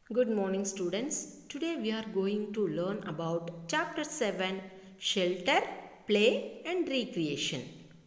Good morning, students. Today we are going to learn about Chapter 7 Shelter, Play and Recreation.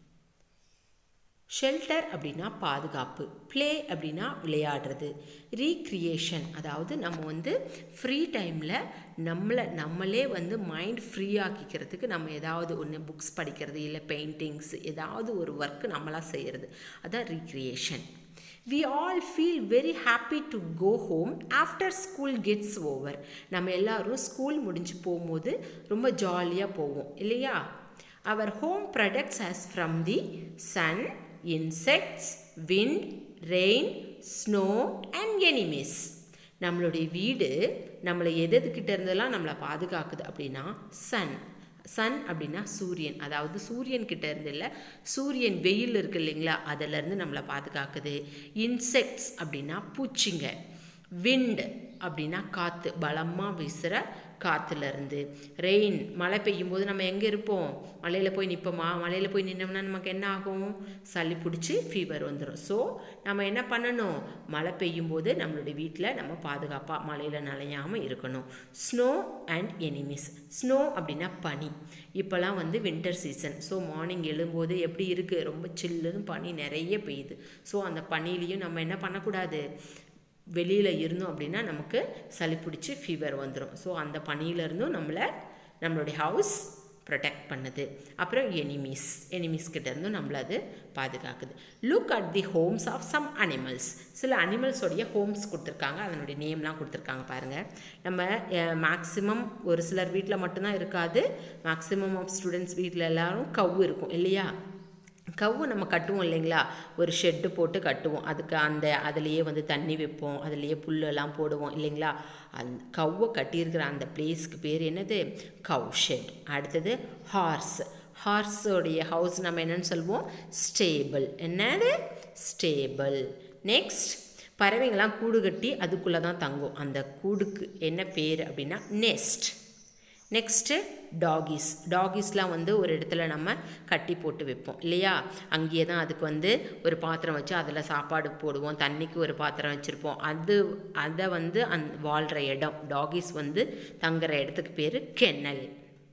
Shelter அப்படின்னா பாதுகாப்பு play அப்படின்னா விளையாடுறது recreation அதாவது நம்ம வந்து ஃப்ரீ டைமில் நம்மளை நம்மளே வந்து மைண்ட் ஃப்ரீ ஆக்கிக்கிறதுக்கு நம்ம ஏதாவது ஒன்று புக்ஸ் படிக்கிறது இல்லை பெயிண்டிங்ஸ் ஏதாவது ஒரு ஒர்க்கு நம்மளாக செய்கிறது அதான் recreation we all feel very happy to go home after school gets over நம்ம எல்லாரும் ஸ்கூல் முடிஞ்சு போகும்போது ரொம்ப ஜாலியாக போவோம் இல்லையா our home protects us from the sun insects wind rain snow and enemies நம்மளுடைய வீடு நம்மளை எதுக்கிட்ட இருந்தெல்லாம் நம்மளை பாதுகாக்குது அப்படின்னா சன் சன் அப்படின்னா சூரியன் அதாவது சூரியன் கிட்ட இருந்து இல்லை சூரியன் வெயில் இருக்கு இல்லைங்களா அதிலேருந்து நம்மளை பாதுகாக்குது இன்செக்ட்ஸ் அப்படின்னா பூச்சிங்க விண்ட் அப்படின்னா காற்று பலமாக வீசுகிற காற்றுலேருந்து ரெயின் மழை பெய்யும் போது நம்ம எங்கே இருப்போம் மலையில் போய் நிற்போமா மலையில் போய் நின்னோம்னா நமக்கு என்ன ஆகும் சளி பிடிச்சி ஃபீவர் வந்துடும் ஸோ நம்ம என்ன பண்ணணும் மழை பெய்யும் போது நம்மளுடைய வீட்டில் நம்ம பாதுகாப்பாக மலையில் நனையாமல் இருக்கணும் ஸ்னோ அண்ட் எனிமிஸ் ஸ்னோ அப்படின்னா பனி இப்போல்லாம் வந்து வின்டர் சீசன் ஸோ மார்னிங் எழும்போது எப்படி இருக்குது ரொம்ப சில்லுன்னு பனி நிறைய பெய்யுது ஸோ அந்த பனிலையும் நம்ம என்ன பண்ணக்கூடாது வெளியில் இருந்தோம் அப்படின்னா நமக்கு சளி பிடிச்சி ஃபீவர் வந்துடும் ஸோ அந்த பனியிலேருந்தும் நம்மளை நம்மளுடைய ஹவுஸ் ப்ரொடெக்ட் பண்ணுது அப்புறம் எனிமீஸ் எனிமீஸ் கிட்டேருந்தும் நம்மளை அது பாதுகாக்குது look at the homes of some animals சில அனிமல்ஸோடைய ஹோம்ஸ் கொடுத்துருக்காங்க அதனுடைய நேம்லாம் கொடுத்துருக்காங்க பாருங்கள் நம்ம மேக்ஸிமம் ஒரு சிலர் வீட்டில் மட்டும்தான் இருக்காது மேக்ஸிமம் ஆஃப் ஸ்டூடெண்ட்ஸ் வீட்டில் எல்லோரும் கவு இருக்கும் இல்லையா கவ்வு நம்ம கட்டுவோம் இல்லைங்களா ஒரு ஷெட்டு போட்டு கட்டுவோம் அதுக்கு அந்த அதுலேயே வந்து தண்ணி வைப்போம் அதுலேயே புல்லெல்லாம் போடுவோம் இல்லைங்களா அந் கவ்வை கட்டியிருக்கிற அந்த பிளேஸ்க்கு பேர் என்னது கவ் ஷெட் அடுத்தது ஹார்ஸ் ஹார்ஸோடைய ஹவுஸ் நம்ம என்னென்னு சொல்லுவோம் ஸ்டேபிள் என்னது ஸ்டேபிள் நெக்ஸ்ட் பறவைங்கள்லாம் கூடு கட்டி அதுக்குள்ளே தான் தங்கும் அந்த கூடுக்கு என்ன பேர் அப்படின்னா நெஸ்ட் நெக்ஸ்ட்டு டாகிஸ் டாகிஸ்லாம் வந்து ஒரு இடத்துல நம்ம கட்டி போட்டு வைப்போம் இல்லையா அங்கேயே தான் அதுக்கு வந்து ஒரு பாத்திரம் வச்சு அதில் சாப்பாடு போடுவோம் தண்ணிக்கு ஒரு பாத்திரம் வச்சுருப்போம் அது அதை வந்து அந் வாழ்கிற இடம் டாகிஸ் வந்து தங்குற இடத்துக்கு பேர் கென்னல்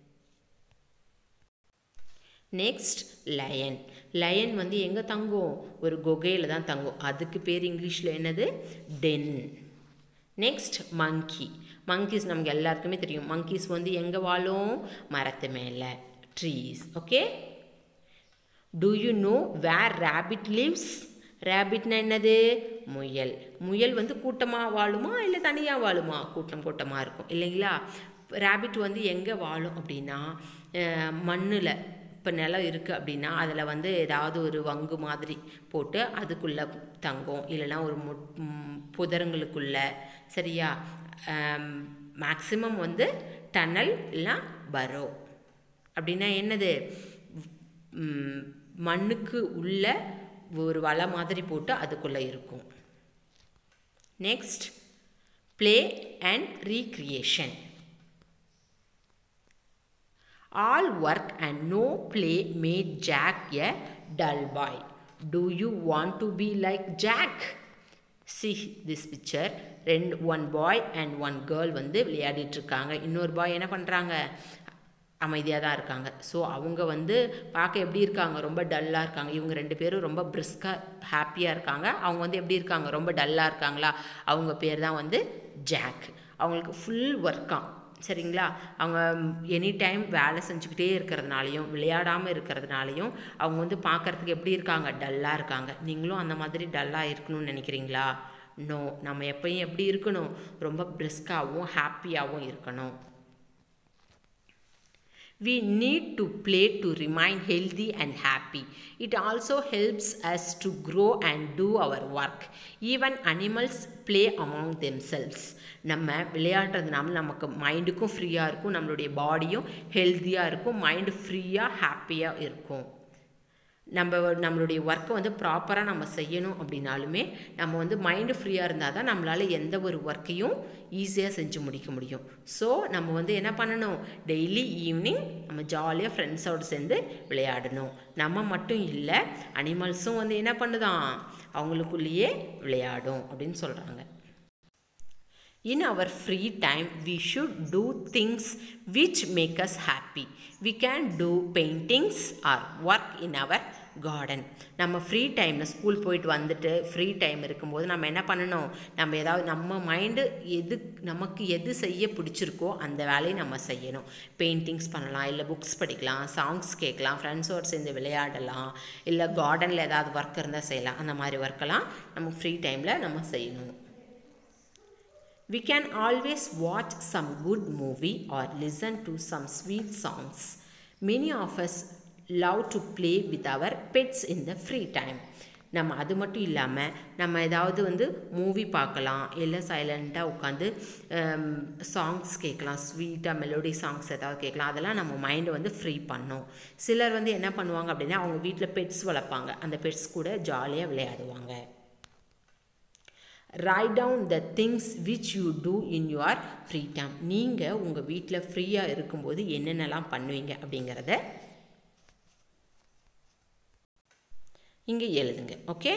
நெக்ஸ்ட் லயன் லயன் வந்து எங்கே தங்கும் ஒரு குகையில் தான் தங்கும் அதுக்கு பேர் இங்கிலீஷில் என்னது டென் நெக்ஸ்ட் மங்கி மங்கீஸ் நமக்கு எல்லாருக்குமே தெரியும் மங்கீஸ் வந்து எங்கே வாழும் மரத்து மேலே trees okay do you know where rabbit lives ரேபிட்னா என்னது முயல் முயல் வந்து கூட்டமாக வாழுமா இல்லை தனியாக வாழுமா கூட்டம் கூட்டமாக இருக்கும் இல்லைங்களா ரேபிட் வந்து எங்கே வாழும் அப்படின்னா மண்ணில் இப்போ நிலம் இருக்குது அப்படின்னா அதில் வந்து ஏதாவது ஒரு வங்கு மாதிரி போட்டு அதுக்குள்ளே தங்கும் இல்லைன்னா ஒரு மு புதருங்களுக்குள்ள சரியா மேக்ஸிமம் வந்து டனல் இல்லைனா பரோ அப்படின்னா என்னது மண்ணுக்கு உள்ள ஒரு வலை மாதிரி போட்டு அதுக்குள்ளே இருக்கும் next play and recreation all work and no play made Jack a dull boy do you want to be like Jack see this picture ரெண்டு one boy and one girl வந்து விளையாடிட்டுருக்காங்க இன்னொரு பாய் என்ன பண்ணுறாங்க அமைதியாக தான் இருக்காங்க ஸோ அவங்க வந்து பார்க்க எப்படி இருக்காங்க ரொம்ப டல்லாக இருக்காங்க இவங்க ரெண்டு பேரும் ரொம்ப பிரிஸ்காக ஹாப்பியாக இருக்காங்க அவங்க வந்து எப்படி இருக்காங்க ரொம்ப டல்லாக இருக்காங்களா அவங்க பேர் தான் வந்து ஜாக் அவங்களுக்கு ஃபுல் ஒர்க்காம் சரிங்களா அவங்க எனி டைம் வேலை செஞ்சுக்கிட்டே இருக்கிறதுனாலையும் விளையாடாமல் இருக்கிறதுனாலையும் அவங்க வந்து பார்க்குறதுக்கு எப்படி இருக்காங்க டல்லாக இருக்காங்க நீங்களும் அந்த மாதிரி டல்லாக இருக்கணும்னு நினைக்கிறீங்களா நோ நம்ம எப்பயும் எப்படி இருக்கணும் ரொம்ப பிரிஸ்காகவும் ஹாப்பியாகவும் இருக்கணும் We need to play to remain healthy and happy. It also helps us to grow and do our work. Even animals play among themselves. நம்ம விளையாடுறதுனால நமக்கு மைண்டுக்கும் ஃப்ரீயாக இருக்கும் நம்மளுடைய பாடியும் ஹெல்த்தியாக இருக்கும் மைண்டு ஃப்ரீயாக ஹாப்பியாக இருக்கும் நம்ம நம்மளுடைய ஒர்க்கை வந்து ப்ராப்பராக நம்ம செய்யணும் அப்படின்னாலுமே நம்ம வந்து மைண்டு ஃப்ரீயாக இருந்தால் தான் நம்மளால் எந்த ஒரு ஒர்க்கையும் ஈஸியாக செஞ்சு முடிக்க முடியும் ஸோ நம்ம வந்து என்ன பண்ணணும் டெய்லி ஈவினிங் நம்ம ஜாலியாக ஃப்ரெண்ட்ஸோடு சேர்ந்து விளையாடணும் நம்ம மட்டும் இல்லை அனிமல்ஸும் வந்து என்ன பண்ணுதான் அவங்களுக்குள்ளேயே விளையாடும் அப்படின்னு சொல்கிறாங்க in our free time we should do things which make us happy we can do paintings or work in our garden நம்ம ஃப்ரீ டைமில் ஸ்கூல் போயிட்டு வந்துட்டு ஃப்ரீ டைம் இருக்கும்போது நம்ம என்ன பண்ணணும் நம்ம ஏதாவது நம்ம மைண்டு எது நமக்கு எது செய்ய பிடிச்சிருக்கோ அந்த வேலையை நம்ம செய்யணும் பெயிண்டிங்ஸ் பண்ணலாம் இல்லை புக்ஸ் படிக்கலாம் சாங்ஸ் கேட்கலாம் ஃப்ரெண்ட்ஸோடு சேர்ந்து விளையாடலாம் இல்லை கார்டனில் ஏதாவது ஒர்க் இருந்தால் செய்யலாம் அந்த மாதிரி ஒர்க்கெல்லாம் நம்ம ஃப்ரீ டைமில் நம்ம செய்யணும் We can always watch some good movie or listen to some sweet songs. Many of us love to play with our pets in the free time. நம்ம அது மட்டும் இல்லாமல் நம்ம ஏதாவது வந்து மூவி பார்க்கலாம் இல்லை சைலண்ட்டாக உட்காந்து சாங்ஸ் கேட்கலாம் ஸ்வீட்டாக மெலோடி சாங்ஸ் ஏதாவது கேட்கலாம் அதெல்லாம் நம்ம மைண்டை வந்து ஃப்ரீ பண்ணும் சிலர் வந்து என்ன பண்ணுவாங்க அப்படின்னா அவங்க வீட்டில் பெட்ஸ் வளர்ப்பாங்க அந்த பெட்ஸ் கூட ஜாலியாக விளையாடுவாங்க write down the things which you do in your free time நீங்கள் உங்கள் வீட்டில் ஃப்ரீயாக இருக்கும்போது என்னென்னலாம் பண்ணுவீங்க அப்படிங்கிறத இங்கே எழுதுங்க okay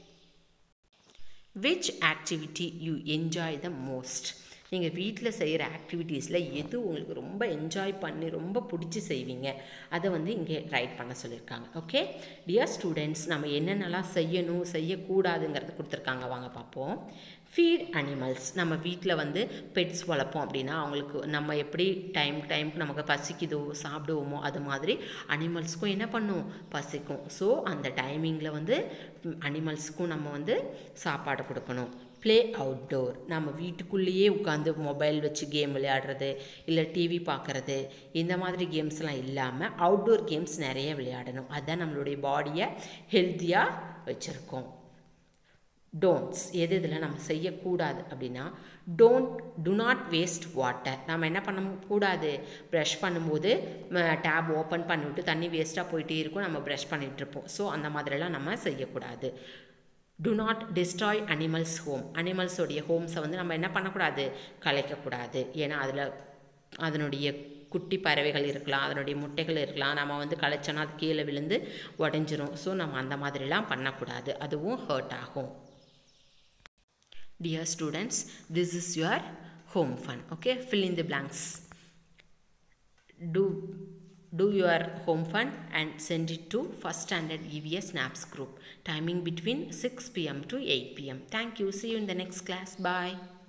which activity you enjoy the most நீங்கள் வீட்டில் செய்கிற ஆக்டிவிட்டீஸில் எது உங்களுக்கு ரொம்ப என்ஜாய் பண்ணி ரொம்ப பிடிச்சி செய்வீங்க அதை வந்து இங்கே ரைட் பண்ண சொல்லியிருக்காங்க ஓகே டியர் ஸ்டூடெண்ட்ஸ் நம்ம என்னென்னலாம் செய்யணும் செய்யக்கூடாதுங்கிறது கொடுத்துருக்காங்க வாங்க பார்ப்போம் ஃபீட் அனிமல்ஸ் நம்ம வீட்டில் வந்து பெட்ஸ் வளர்ப்போம் அப்படின்னா அவங்களுக்கு நம்ம எப்படி டைம் டைமுக்கு நமக்கு பசிக்குதோ சாப்பிடுவோமோ அது மாதிரி அனிமல்ஸ்க்கும் என்ன பண்ணும் பசிக்கும் ஸோ அந்த டைமிங்கில் வந்து அனிமல்ஸுக்கும் நம்ம வந்து சாப்பாடு கொடுக்கணும் ப்ளே அவுட்டோர் நம்ம வீட்டுக்குள்ளேயே உட்காந்து மொபைல் வச்சு கேம் விளையாடுறது இல்லை டிவி பார்க்குறது இந்த மாதிரி கேம்ஸ்லாம் இல்லாமல் அவுட்டோர் கேம்ஸ் நிறைய விளையாடணும் அதுதான் நம்மளுடைய பாடியை ஹெல்த்தியாக வச்சுருக்கோம் டோன்ட்ஸ் எது இதில் நம்ம செய்யக்கூடாது அப்படின்னா don't do not waste water நம்ம என்ன பண்ண கூடாது ப்ரஷ் பண்ணும்போது டேப் ஓப்பன் பண்ணிவிட்டு தண்ணி வேஸ்ட்டாக போயிட்டே இருக்கும் நம்ம ப்ரஷ் பண்ணிகிட்ருப்போம் ஸோ அந்த மாதிரிலாம் நம்ம செய்யக்கூடாது do not destroy animals home அனிமல்ஸோடைய ஹோம்ஸை வந்து நம்ம என்ன பண்ணக்கூடாது கலைக்கக்கூடாது ஏன்னா அதில் அதனுடைய குட்டி பறவைகள் இருக்கலாம் அதனுடைய முட்டைகள் இருக்கலாம் நம்ம வந்து கலைச்சோன்னா அது கீழே விழுந்து உடஞ்சிரும் ஸோ நம்ம அந்த மாதிரிலாம் பண்ணக்கூடாது அதுவும் ஹர்ட் ஆகும் Dear students, this is your home fun. Okay, fill in the blanks. Do do your home fun and send it to first standard EVS SNAPS group. Timing between 6 pm to 8 pm. Thank you. See you in the next class. Bye.